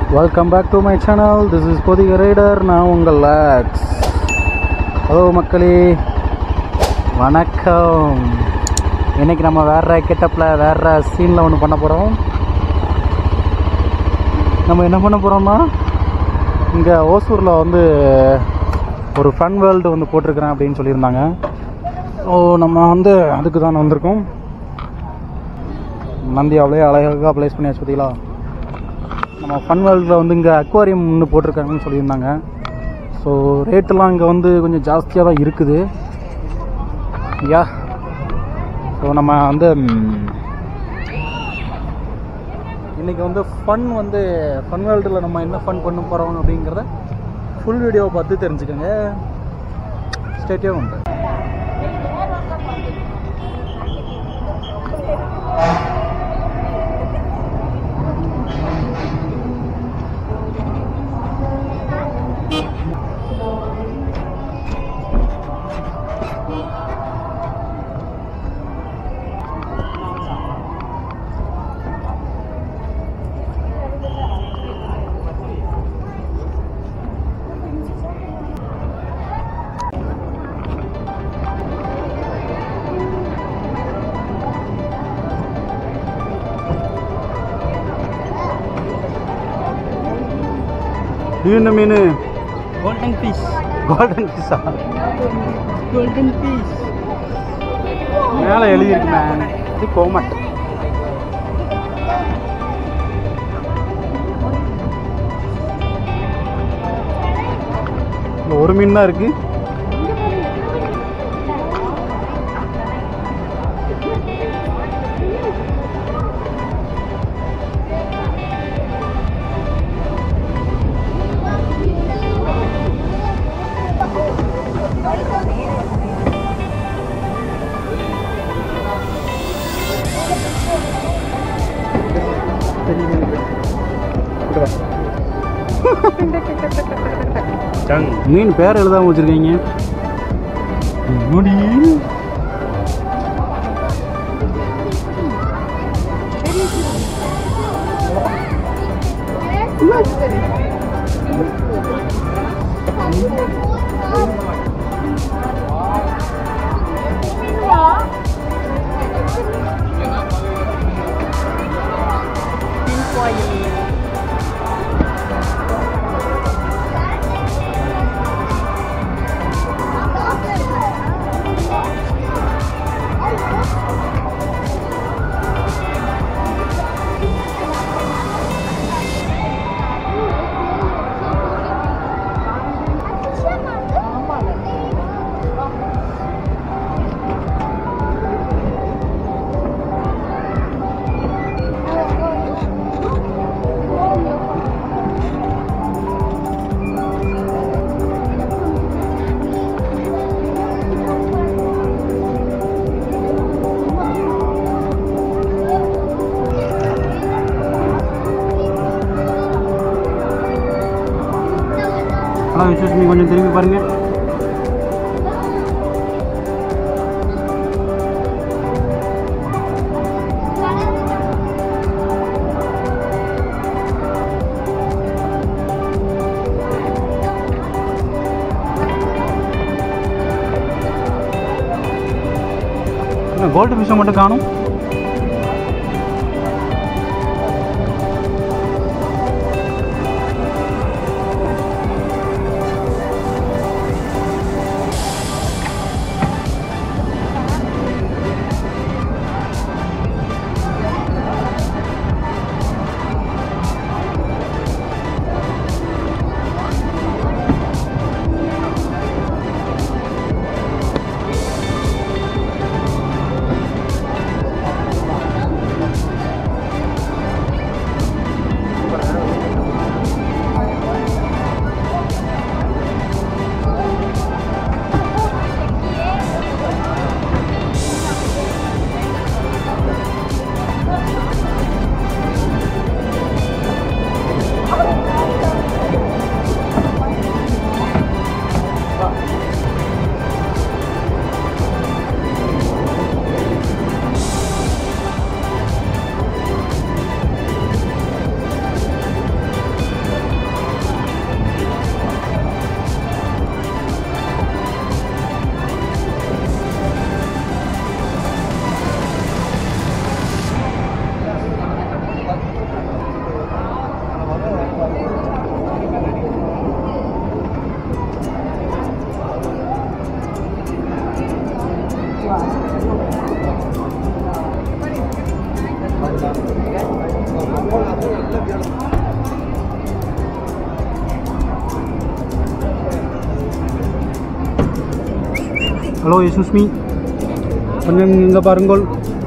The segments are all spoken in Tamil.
Welcome back to my channel this is Pothigai rider நான் உங்கள் லேக்ஸ் ஹலோ மக்களே வணக்கம் இன்னைக்கு நம்ம வேற கெட்டப்பில் வேற சீனில் ஒன்று பண்ண போகிறோம் நம்ம என்ன பண்ண போகிறோம்னா இங்கே ஓசூரில் வந்து ஒரு ஃபன் வேர்ல்டு வந்து போட்டிருக்கிறேன் அப்படின்னு சொல்லியிருந்தாங்க ஸோ நம்ம வந்து அதுக்கு தான் வந்திருக்கோம் நந்தி அவ்வளோ அழகாக ப்ளேஸ் பண்ணியாச்சு பார்த்தீங்களா நம்ம ஃபன் வேர்ல்டில் வந்து இங்கே அக்வாரியம் ஒன்று போட்டிருக்காங்கன்னு சொல்லியிருந்தாங்க ஸோ ரேட்டெல்லாம் இங்கே வந்து கொஞ்சம் ஜாஸ்தியாக தான் இருக்குது யா ஸோ நம்ம வந்து ம், இன்னைக்கு வந்து ஃபன் வந்து ஃபன் வேர்ல்டில் நம்ம என்ன ஃபன் பண்ண போகிறோம் அப்படிங்கிறத ஃபுல் வீடியோவை பார்த்து தெரிஞ்சுக்கோங்க ஸ்டேட்டே உண்டு இது என்ன மீன் கோல்டன் பீஸ் கோல்டன் ஃபிஷ்ஷா கோல்டன் பீஸ் மேலே எழுதியிருக்கு மேம் இது கோமட் இதுல ஒரு மீன் தான் இருக்கு சங் மீன் பேர் எழுதாம வச்சிருக்கீங்க முடி ஆனால் விசேஷம் கொஞ்சம் திரும்பி பாருங்க கோல்டு ஃபிஷ்ஷை மட்டும் காணும் ஹலோ யசுஸ்மி கொஞ்சம் இங்கே பாருங்கள்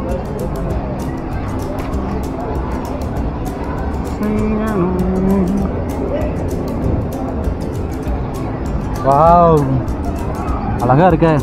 வாவ் அழகா இருக்கே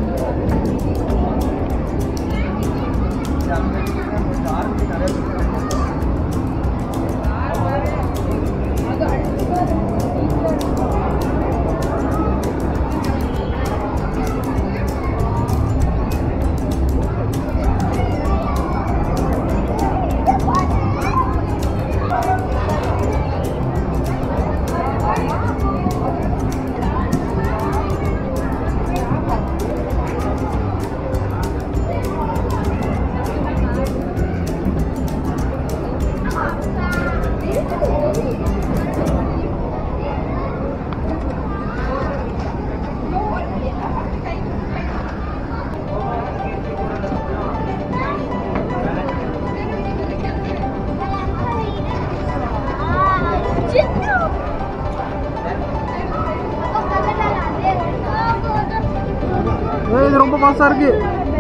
ஏய், இது ரொம்ப பாசா இருக்கு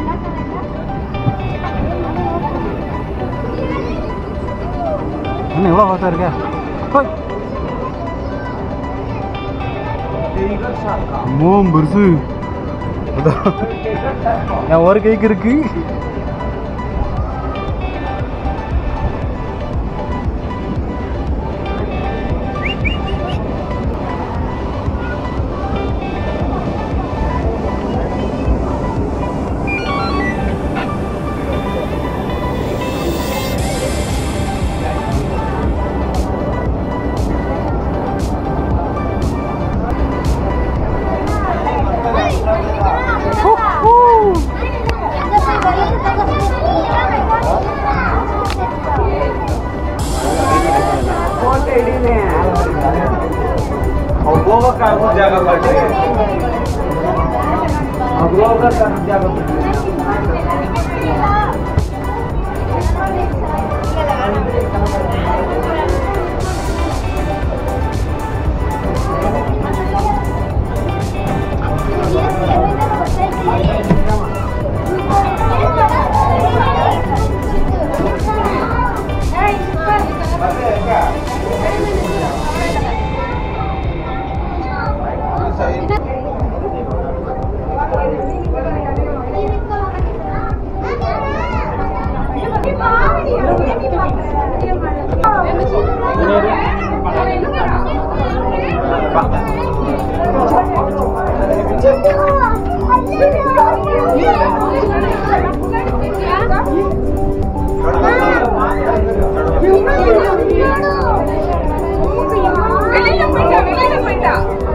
என்ன எவ்வளோ பாசா இருக்க ஹோய். அம்மோ பெருசு அதான். என் ஒரு கைக்கு இருக்கு வெளியில போயிட்டா வெளியில போயிட்டா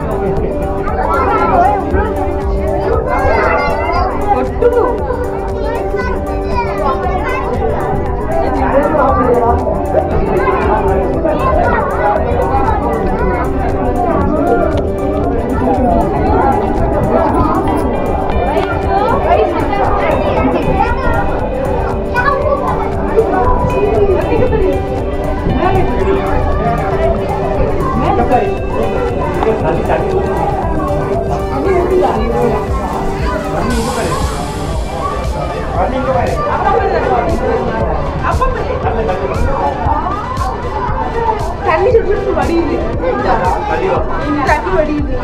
தண்ணி சுட்டு வடியுது தண்ணி வடியுது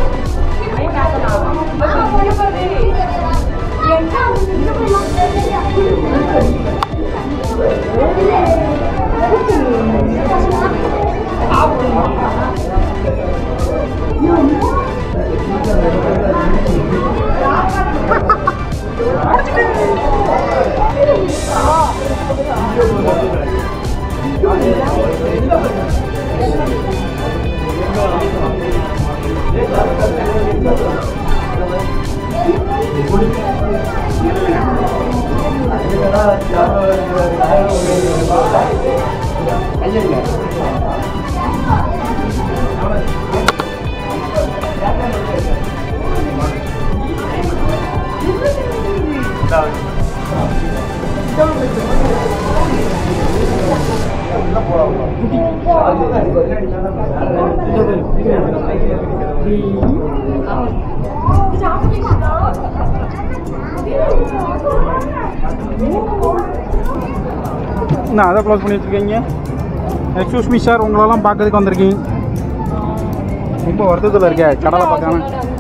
நான் அதை க்ளோஸ் பண்ணி வச்சுருக்கீங்க எக்ஸ்கூஸ் மீ சார் உங்களெல்லாம் பார்க்கறதுக்கு வந்திருக்கீங்க ரொம்ப வருத்தத்தில் இருக்கேன் கடலை பார்க்காம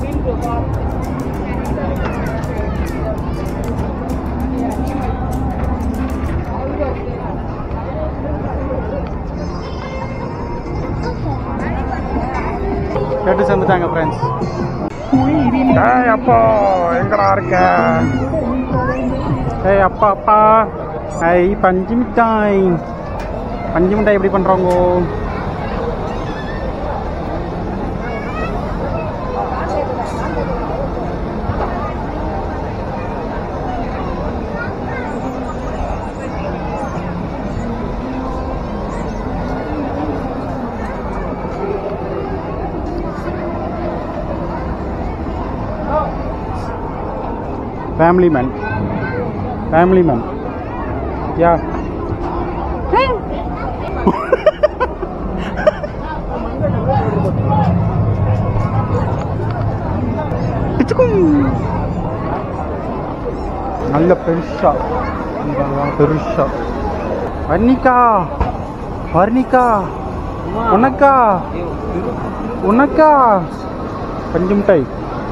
கேட்டு சேர்ந்துட்டாங்க ஃப்ரெண்ட்ஸ் ஏய் அப்பா எங்கடா இருக்க ஏய் அப்பா அப்பா ஐய் பஞ்சு மிட்டாய் பஞ்சு மிட்டாய் எப்படி பண்ணுறாங்க ஃபேமிலி மேன் ஃபேமிலி மேன் யா நல்ல பெருசா பெருசா வர்ணிகா வர்ணிகா உனக்கா உனக்கா பஞ்சு மிட்டாய்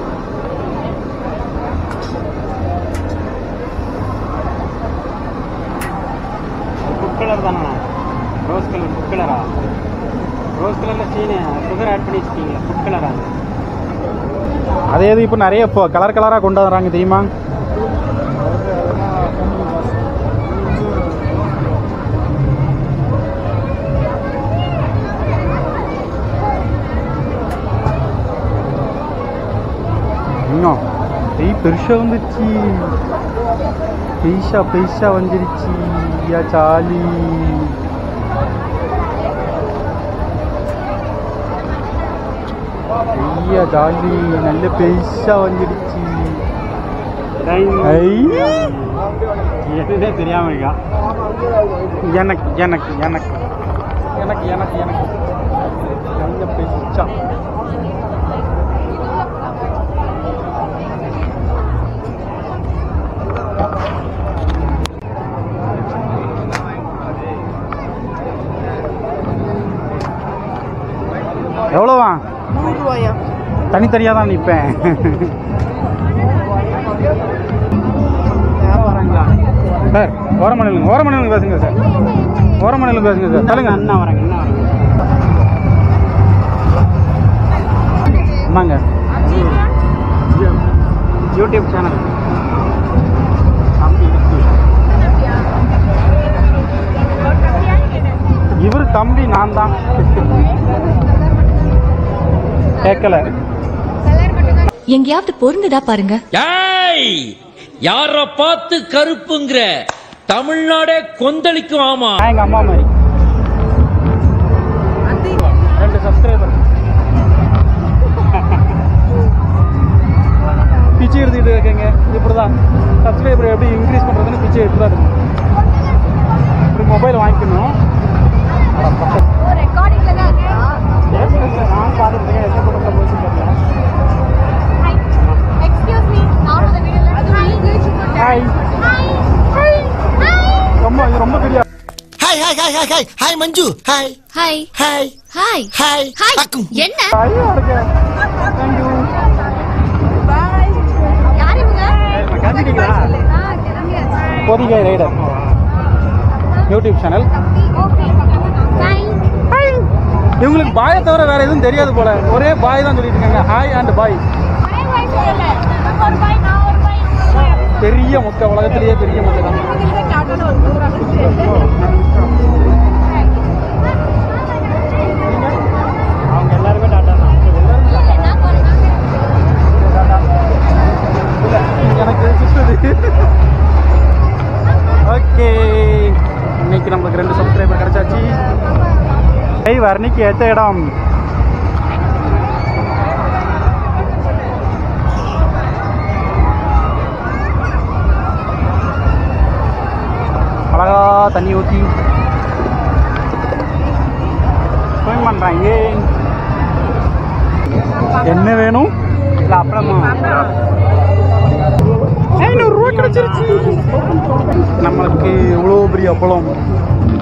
ஃபுட் கலர் தானே ரோஸ் கலர் ஃபுட் கலரா ரோஸ் கலரில் சீனு சுகர் ஆட் பண்ணி வச்சுட்டீங்களா ஃபுட் கலரா அதே இது இப்போ நிறைய இப்போ கலர் கலராக கொண்டு வராங்க தெரியுமா இன்னும் பெய் பெருசா வந்துருச்சு பெய்ஷா பெய்ஷா வந்துருச்சு யா சாலி ஐயா ஜாலி நல்ல பெருசா வந்துடுச்சு ஐ எதுனே தெரியாமல் இருக்கா எனக்கு எனக்கு எனக்கு எனக்கு எனக்கு எனக்கு நல்ல பெருசா எவ்வளோவா நூறுரூவாயா தனித்தனியாக தான் நிற்பேன் வராங்களா சார் ஓரமணிலுங்க ஓரமணிலுங்க பேசுங்க சார் ஓரமணிலுங்க பேசுங்க சார் சொல்லுங்க அண்ணா வராங்க என்ன வராங்க ஆமாங்க யூடியூப் சேனல் இவர் தம்பி நான் தான் கேட்கல எங்கேயாவது பொருந்துதா பாருங்க ஏய் யார பார்த்து கருப்புங்கிற தமிழ்நாடே கொந்தளிக்கும் ஆமா நான் எங்கள் அம்மா மாதிரி ரெண்டு சப்ஸ்கிரைபர் பிச்சை எடுத்துக்கிட்டு இருக்கேங்க இப்படி தான் சப்ஸ்கிரைபர் எப்படி இன்க்ரீஸ் பண்ணுறதுன்னு பிச்சை எடுத்து தான் இருக்கும் இப்படி மொபைல் வாங்கிக்கணும் அட, பக்கம். Yes, yes, yes. நான் பார்த்துருக்கேன் எந்த பக்கத்தில் போச்சு தெரியல ஹாய் ரொம்ப இது ரொம்ப பெரிய hi hi hi hi hi hi Manju hi hi hi hi hi hi அக்கும் என்ன ஐயா இருக்கேன் தேங்க்யூ யார் இவங்க கிளம்பிட்டீங்களா பொதிகை ரைடர் யூடியூப் சேனல் இவங்களுக்கு பாயை தவிர வேற எதுவும் தெரியாது போல ஒரே பாய் தான் சொல்லிட்டு இருக்காங்க ஹாய் அண்ட் பாய் பெரிய முட்டை உலகத்திலேயே பெரிய முட்டை தான் அவங்க எல்லாருமே டாட்டா தான் எனக்கு சுற்றுது ஓகே இன்னைக்கு நம்மளுக்கு ரெண்டு சப்ஸ்கிரைபர் கிடைச்சாச்சு ஐய் வர்ணிக்கு ஏற்ற இடம் அழகா தண்ணி ஊற்றி ஸ்விம் பண்ணுறாங்க என்ன வேணும் இல்லை அப்புறமா ஐநூறுரூவா கிடைச்சிருச்சு நம்மளுக்கு இவ்வளோ பெரிய அப்பளம்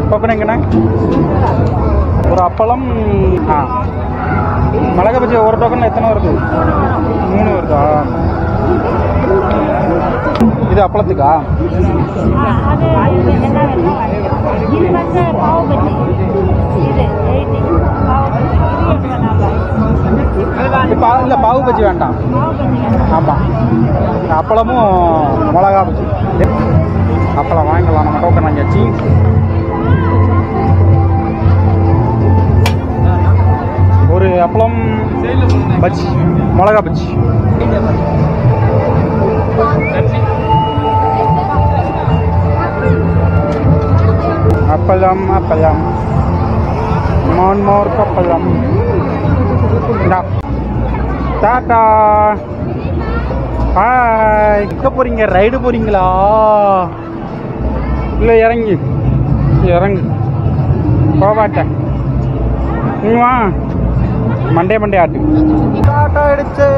டோக்கன் எங்கண்ணே ஒரு அப்பளம் ஆ மிளகா பஜ்ஜி ஒரு டோக்கன் எத்தனை வருது மூணு வருதா இது அப்பளத்துக்கா அது இது என்ன வேணும் இது வந்து பாவு பஜ்ஜி இது எயிட்டி பாவு பஜ்ஜி இது எண்பது இப்போ இல்லை பாவு பஜ்ஜி வேண்டாம் பாவு பஜ்ஜி ஆமாம் அப்பளமும் மிளகா பஜ்ஜி அப்பளம் வாங்கிக்கலாம் நம்ம டோக்கன் வாங்கியாச்சு ஒரு அப்பளம் பஜ்ஜி மிளகா பஜ்ஜி அப்பளம் அப்பளம் மோன் மோர் அப்பளம் இந்தா. டாடா ஹாய் எங்கே போகிறீங்க ரைடு போகிறீங்களா இல்லை இறங்கி இறங்கு போவாட்டேன் நீ வா மண்டே மண்டே ஆட்டு டாட்டா அடிச்சு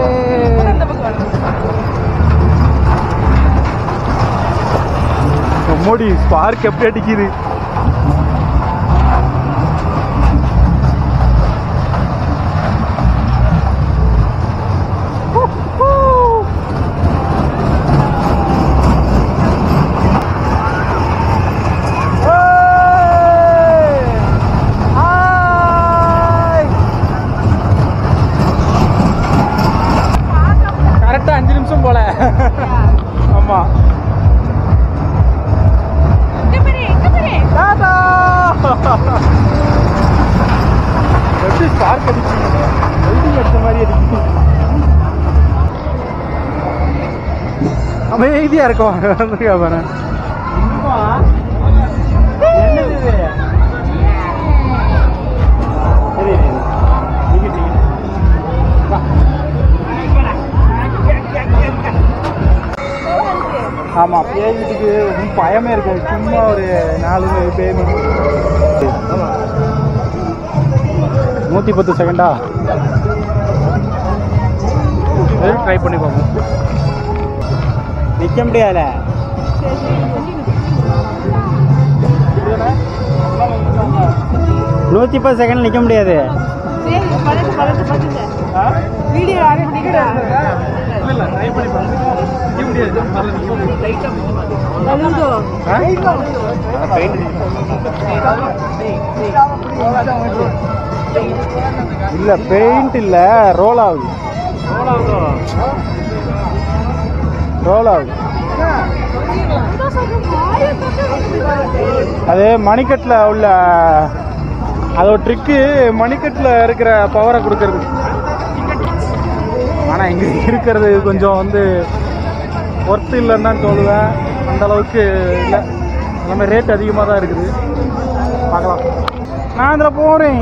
மோடி ஸ்பார்க் எப்படி அடிக்குது கரெக்டாக அஞ்சு நிமிஷம் போல ஆமா இங்க பாரு இங்க பாரு டாடா எப்படி ஸ்பார்க் அடிக்குது வெல்டிங் அடிச்ச மாதிரி அடிக்குது அமைதியா இருக்கும் வந்துருக்கா பாரு என்னது இது? சரி, சரி. Ticket, ticket. வா. ஆமா பேய் வீட்டுக்கு ரொம்ப பயமே இருக்கும் சும்மா ஒரு நாலு பேய் நூற்றி பத்து செகண்டா ட்ரை பண்ணி பார்ப்போம் நிக்க முடியாதுல நூத்தி பத்து செகண்ட் நிக்க முடியாது சரி பதட்டு பதட்டு பதட்டு வீடியோ ஆன் பண்ணிக்கடா ட்ரை பண்ணி பதட்டு இல்ல பெயிண்ட் இல்ல ரோல் ஆகுது ரோல் ஆகுது அது மணிக்கட்டில் உள்ள அதோட ட்ரிக்கு மணிக்கட்டில் இருக்கிற பவரை கொடுக்கறது ஆனால் இங்கே இருக்கிறது கொஞ்சம் வந்து ஒர்த்து இல்லைன்னு தான் சொல்லுவேன் அந்த அளவுக்கு இல்லை எல்லாமே ரேட் அதிகமாக தான் இருக்குது பார்க்கலாம் நான் அதில் போகிறேன்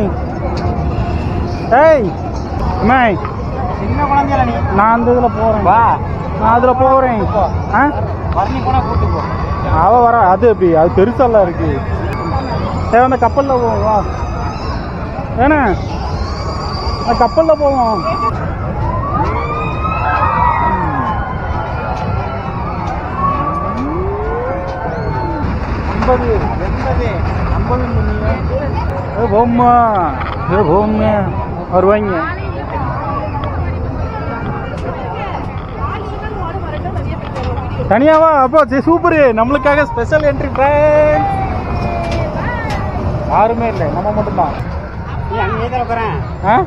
ஏய் அம்மா சின்ன குழந்தையில நீ நான் அந்த இதில் போகிறேன் வா நான் அதில் போகிறேன் ஆ வரணி போனா கூட்டு போ அவ வர அது எப்படி அது பெருசாலாம் இருக்கு சரி அந்த கப்பலில் போவோம் வா ஏண்ணே அந்த கப்பலில் போவோம் ஐம்பது எண்பது ஐம்பது ஏ போம்மா ஏ போம்மா வருவாங்க தனியாவா அப்போ சரி சூப்பரு நம்மளுக்காக ஸ்பெஷல் என்ட்ரி ட்ரெயின் யாருமே இல்லை நம்ம மட்டும்தான் நீ அங்க ஏதல போறேன் ஆ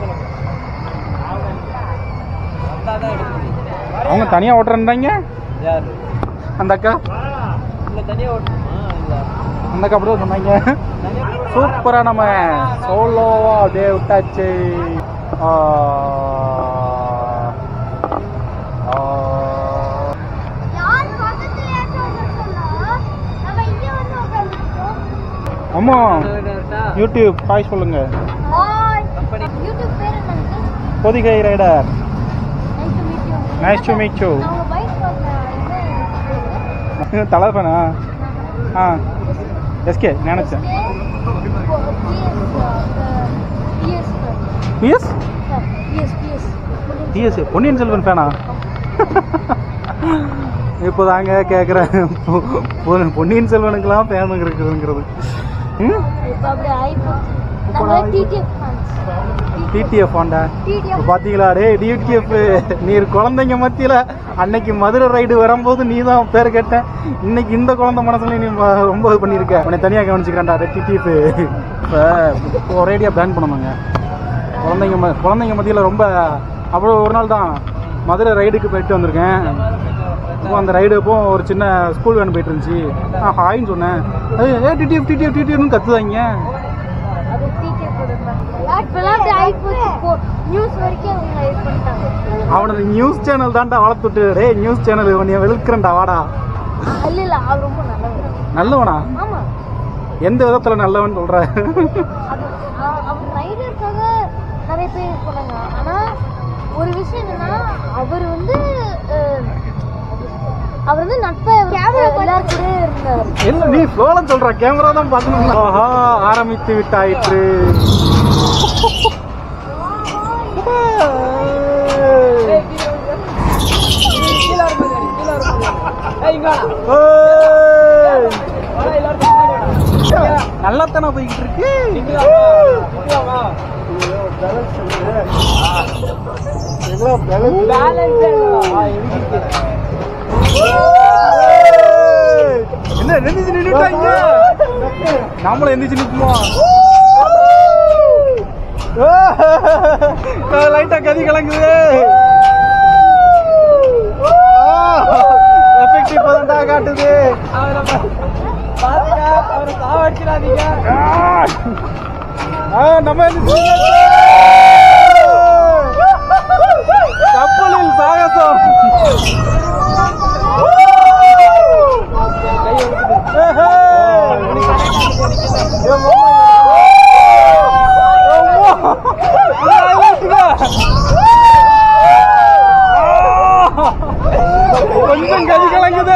அவங்க தனியாக ஓட்டுறேன்றாங்க யாரு அந்த அக்கா இல்ல தனியா ஓட்டு அந்த அக்கா அப்படி சொன்னாங்க சூப்பராக நம்ம சோலோவா அப்படியே விட்டாச்சு ஆ. ஆ. யார் பக்கத்துலயாச்சும் உட்கார்ந்தா, நம்ம இங்க வந்து உட்கார்ந்துருக்கோம். அம்மா யூடியூப் ஹாய் சொல்லுங்க ஹாய். யூடியூப் பேர் என்னது? Pothigai rider Nice to meet you. Nice to meet you நான் உங்க bike பார்க்க தலைப்பனா ஆ எஸ்கே நினச்சேன் பிஎஸ் பிஎஸ் பொன்னியின் செல்வன் ஃபேனா இப்போ தாங்க கேட்குறேன் பொன்னியின் செல்வனுக்கெல்லாம் ஃபேமஸ் இருக்குதுங்கிறது ம் இப்ப அப்படி ஆயிப்போச்சு நாங்க டிடிஎஃப் ஃபேன்ஸ் டிடிஎஃப் ஆண்டா டிடிஎஃப் பாத்தீங்களா டே டிடிஎஃப் நீ குழந்தைங்க மத்தியில அன்னைக்கு மதுரை ரைடு வரும்போது நீ தான் பேர் கேட்டேன் இன்னைக்கு இந்த குழந்தை மனசுல நீ ம- ரொம்ப இது பண்ணியிருக்க உன்னை தனியாக கவனிச்சுக்கிறேன்டா டிடிஎஃப் இப்போ ஒரேடியாக பேன் பண்ணணுங்க குழந்தைங்க ம குழந்தைங்க மத்தியில் ரொம்ப அவ்வளோ ஒரு நாள் தான் மதுரை ரைடுக்கு போயிட்டு வந்திருக்கேன் அப்போ அந்த ரைடு அப்போ ஒரு சின்ன ஸ்கூல் வேன் போயிட்டு இருந்துச்சு நான் ஹாய்ன்னு சொன்னேன் அது ஏ டிடிஎஃப் டிடிஎஃப் டிடிஎஃப்னு கத்துதாங்க அது டிடிஎஃப் இப்பெல்லாம் அப்படி ஆயிப்போச்சு இப்போ நியூஸ் வரைக்கும் அவங்க இது பண்ணிட்டாங்க அவனது நியூஸ் சேனல் தான்டா வளர்த்துட்டு டேய் நியூஸ் சேனல் நீ வெளுக்கிறேன்டா வாடா இல்ல இல்ல அவர் ரொம்ப நல்லவர் நல்லவனா ஆமா எந்த விதத்துல நல்லவன் சொல்ற அது அ- அவர் ரைடருக்காக நிறைய பேர் இது பண்ணாங்க ஆனா ஒரு விஷயம் என்னன்னா அவர் வந்து அஹ், அவர் வந்து நட்பை எல்லாரும் கூட இருந்தார் என்ன நீ ஃப்ளோல சொல்ற கேமரா தான் பார்க்கணும் ஆஹா ஆரம்பித்து விட்டாயிற்று நல்லாத்தானே போய்கிட்டு இருக்கு என்ன எந்திரிச்சு நின்னுட்டாங்க நம்மளும் எந்திரிச்சு நிற்போமா லைட்டா கதி கலங்குது எஃபெக்ட் இப்போதான்டா காட்டுது ஆ, நம்ம எந்திரிச்சு கப்பலில் சாகசம் கொஞ்சம் கை கலங்குது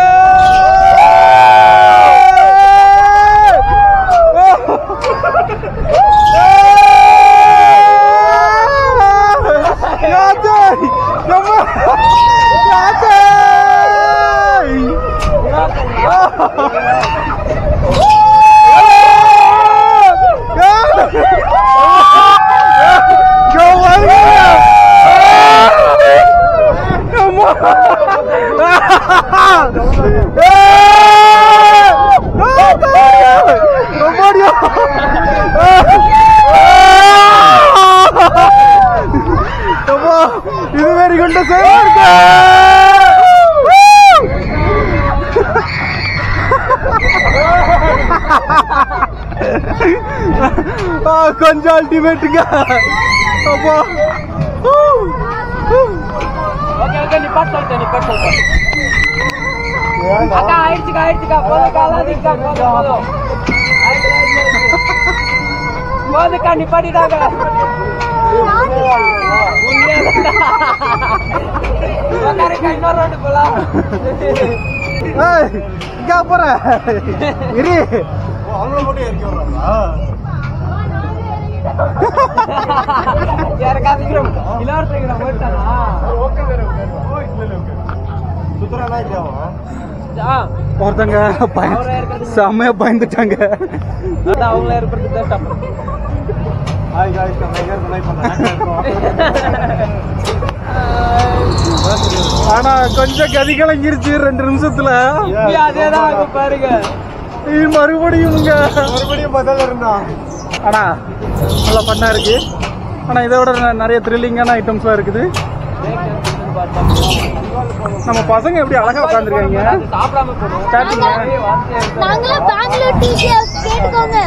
இது வேறு கொண்ட கொஞ்சம் அல்டிமேட்டுங்க அப்பா ஓகே ஓகே நிப்பாட் சொல்லிட்டேன் நிப்பாட் சொல்லிட்டேன் அக்கா ஆயிடுச்சுக்கா ஆயிடுச்சுக்கா போதும் காலாதிக்கா போதும் போதும் ஆயிடுச்சு, ஆயிடுச்சு, ஆயிடுச்சு. போதுக்கா நிப்பாட்டிட்டாங்க உட்காருக்கா இன்னொரு ரோடு போலாம் ஏய், இங்க போற இரு யாருக்காவது இளவரசன் போயிட்டானா ஒருத்தங்க பய- செம்மையா பயந்துட்டாங்க அதான் அவங்கள இருக்கிறது தான் stop. ஆனா கொஞ்சம் கதி கலங்கிருச்சு ரெண்டு நிமிஷத்துல இப்பயும் அதேதான் இப்ப பாருங்க இது மறுபடியும் மறுபடியும் பதில் இருந்தா ஆனா நல்லா பண்ணா இருக்கு ஆனா இதை விட ந- நிறைய த்ரில்லிங்கான ஐட்டம்ஸ்லாம் இருக்குது நம்ம பசங்க எப்படி அழகா உட்காந்துருக்காங்க சாப்பிடாம போனோம் ஸ்டார்டிங் நாங்களாம் பெங்களூர் டிடிஎஃப் கேட்டுக்கோங்க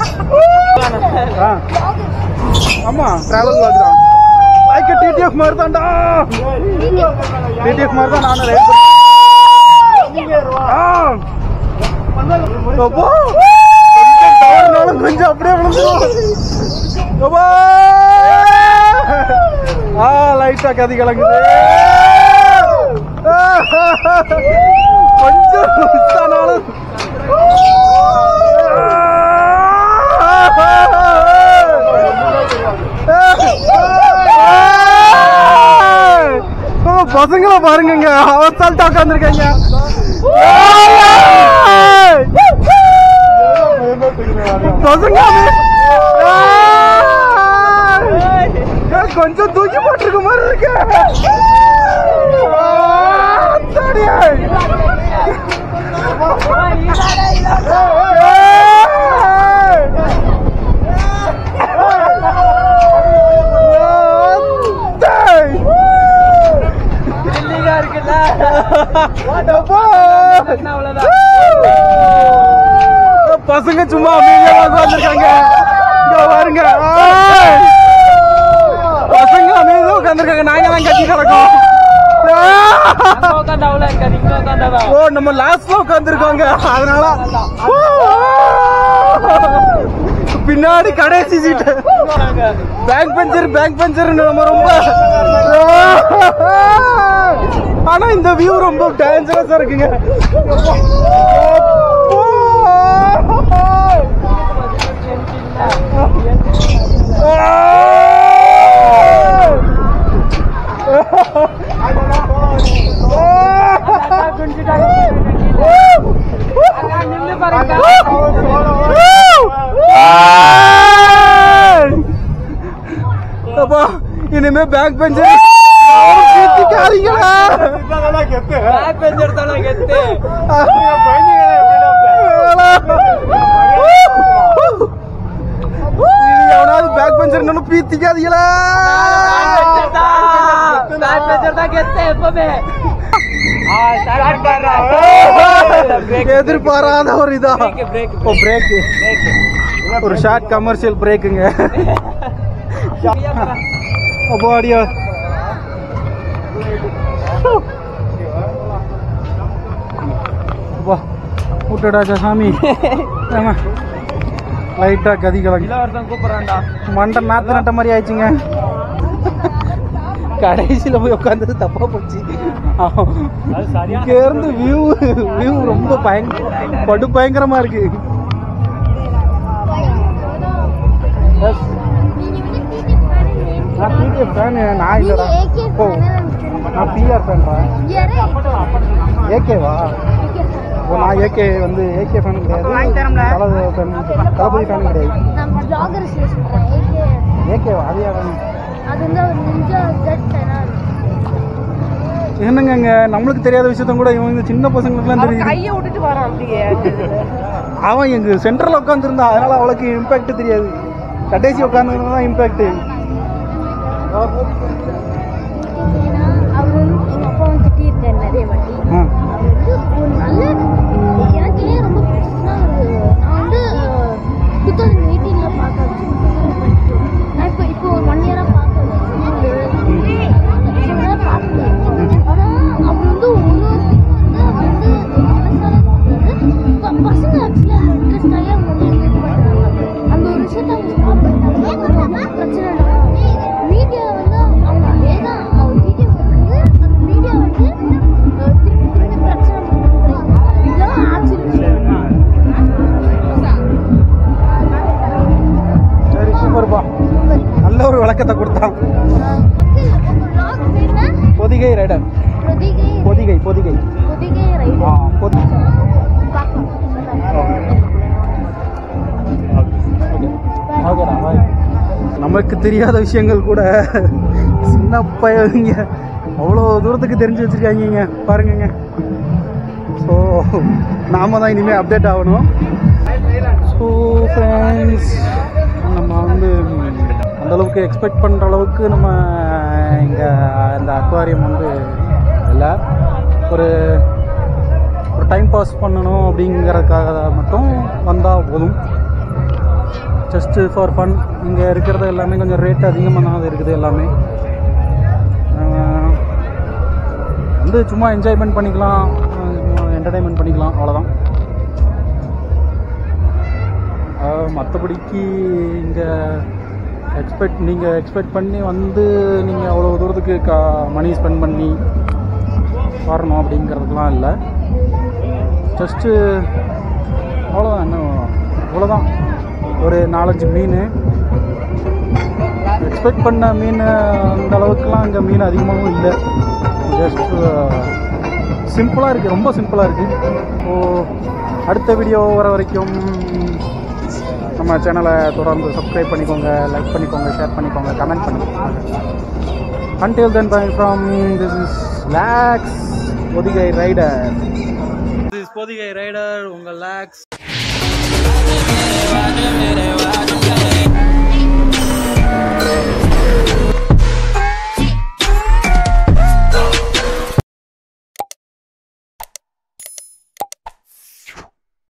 ஆமா டிராவல் vlog தான் லைக் டிடிஎஃப் மாதிரி தான்டா டிடிஎஃப் மாதிரி தான் நானும் ரைட் பண்ணேன் அப்போ கொஞ்சம் தவறுனாலும் கொஞ்சம் அப்படியே விழுந்துரும் அப்பா ஆ லைட்டா கதி கலங்குது கொஞ்சம் மிஸ் ஆனாலும் பசங்கள பாருங்கங்க அவசால்ட்டா உட்காந்துருக்காங்க பசங்க ஏய், கொஞ்சம் தூக்கி போட்டிருக்க மாதிரி இருக்கு ஆத்தாடியே. ஏய். பசங்க சும்மா அமைதியா உட்காந்துருக்காங்க இங்க பாருங்க ஆய். பசங்க அமைதியா உட்காந்துருக்காங்க நாங்க தான் கட்டி கிடக்கோம் ஓ நம்ம லாஸ்ட்ல உட்காந்துருக்கோங்க அதனால பின்னாடி கடைசி seat bank puncture bank puncture நம்ம ரொம்ப ஆனா இந்த வியூ ரொம்ப டேஞ்சரஸா இருக்குங்க அப்பா இனிமே பேக் பெஞ்சர் எவனாவது பேக் பெஞ்சர் இன்னும் பீத்திக்காதீங்களா எதிர்பாராத ஒரு இதா ஓ பிரேக் ஒரு ஷார்ட் கமர்ஷியல் பிரேக்குங்க அப்போ அடியோ அப்பா விட்டுடாச்சா சாமி ஆமா லைட்டாக கதி கலங்கி மண்டை நாத்து நட்ட மாதிரி ஆயிடுச்சுங்க கடைசியில் போய் உட்காந்தது தப்பா போச்சு இங்க இருந்து வியூ வியூ ரொம்ப பயங்கர படு பயங்கரமா இருக்கு Yes. நான் பிடிஎஃப் ஃபேன் நான் இல்லடா ஓ நான் பிஆர் ஃபேன்டா ஏகேவா ஓ நான் ஏகே வந்து ஏகே ஃபேன் கிடையாது தளபதி ஃபேன் தளபதி ஃபேன் கிடையாது நம்ம vloggers ல சொல்றேன். AK ஏகேவா அது யார் அது வந்து ஒரு நிஞ்சா ஜெட் சேனல் என்னங்க நம்மளுக்கு தெரியாத விஷயத்த கூட இவங்க சின்ன பசங்களுக்குலாம் தெரியுது கையை விட்டுட்டு வரான் அப்படியே அவன் எங்க சென்டர்ல உட்காந்துருந்தா அதனால அவளுக்கு இம்பாக்ட் தெரியாது கடைசி உட்காந்துருந்தா தான் இம்பாக்ட் ஏன்னா அவர் வந்து எங்க அப்பா வந்து திட்டியிருக்காரு நிறைய வாட்டி அவர் வந்து ஒரு நல்ல எனக்கு ஏன் ரொம்ப பிடிச்சதுன்னா ஒரு நான் வந்து டூ தௌசண்ட் எயிட்டீனில் பார்க்க வச்சு நான் இப்போ இப்போ ஒரு ஒன் இயராக பார்க்க வச்சு பார்க்கல ஆனால் அவர் வந்து ஒரு வந்து அவர் வந்து மனசால பார்க்கறது ப- பசங்க ஆக்சுவலி அந்த இன்ட்ரெஸ்டாகவே அவங்க வந்து இது பண்ணுறாங்க அந்த ஒரு விஷயத்த அவங்க ஸ்டாப் பண்ணிட்டாங்க பிரச்சனை இல்லை மீடியா வந்து அவங்க அதே தான் அவங்க மீடியா வந்து அந்த மீடியா வந்து அஹ், திருப்பி திருப்பி பிரச்சனை பண்ணுறாங்க இதெல்லாம் ஆச்சரியம் சரி சூப்பர்ப்பா நல்ல ஒரு விளக்கத்தை கொடுத்தான் பொதிகை ரைடர் பொதிகை பொதிகை பொதிகை பொதிகை ஆ ரைடு பொதி ஓகேடா பாய் நமக்கு தெரியாத விஷயங்கள் கூட சின்ன பையங்க அவ்வளோ தூரத்துக்கு தெரிஞ்சு வச்சுருக்காங்க பாருங்கங்க ஸோ நாம தான் இனிமேல் அப்டேட் ஆகணும் ஸோ ஃப்ரெண்ட்ஸ் நம்ம வந்து அந்த அளவுக்கு எக்ஸ்பெக்ட் பண்ணுற அளவுக்கு நம்ம இங்கே இந்த அக்வாரியம் வந்து இல்லை ஒரு ஒரு டைம் பாஸ் பண்ணணும் அப்படிங்கிறதுக்காக மட்டும் வந்தால் போதும் ஜஸ்ட்டு ஃபார் ஃபன் இங்கே இருக்கிறது எல்லாமே கொஞ்சம் ரேட் அதிகமாக தான் இருக்குது எல்லாமே ஆஹ் வந்து சும்மா என்ஜாய்மெண்ட் பண்ணிக்கலாம் என்டர்டைன்மெண்ட் பண்ணிக்கலாம் அவ்வளோதான் மற்றபடிக்கு இங்கே எக்ஸ்பெக்ட் நீங்கள் எக்ஸ்பெக்ட் பண்ணி வந்து நீங்கள் அவ்வளோ தூரத்துக்கு கா மணி ஸ்பெண்ட் பண்ணி வரணும் அப்படிங்கிறதுலாம் இல்லை ஜஸ்ட்டு அவ்வளோதான் இன்னும் அவ்வளோதான் ஒரு நாலஞ்சு மீன் எக்ஸ்பெக்ட் பண்ண மீன் அந்த அளவுக்குலாம் இங்கே மீன் அதிகமாகவும் இல்லை ஜஸ்ட் சிம்பிளாக இருக்குது ரொம்ப சிம்பிளாக இருக்குது ஸோ அடுத்த வீடியோ வர வரைக்கும் நம்ம சேனலை தொடர்ந்து சப்ஸ்கிரைப் பண்ணிக்கோங்க லைக் பண்ணிக்கோங்க ஷேர் பண்ணிக்கோங்க கமெண்ட் பண்ணிக்கோங்க until then bye from this is Lakes Pothigai rider this Pothigai rider உங்கள் லேக்ஸ்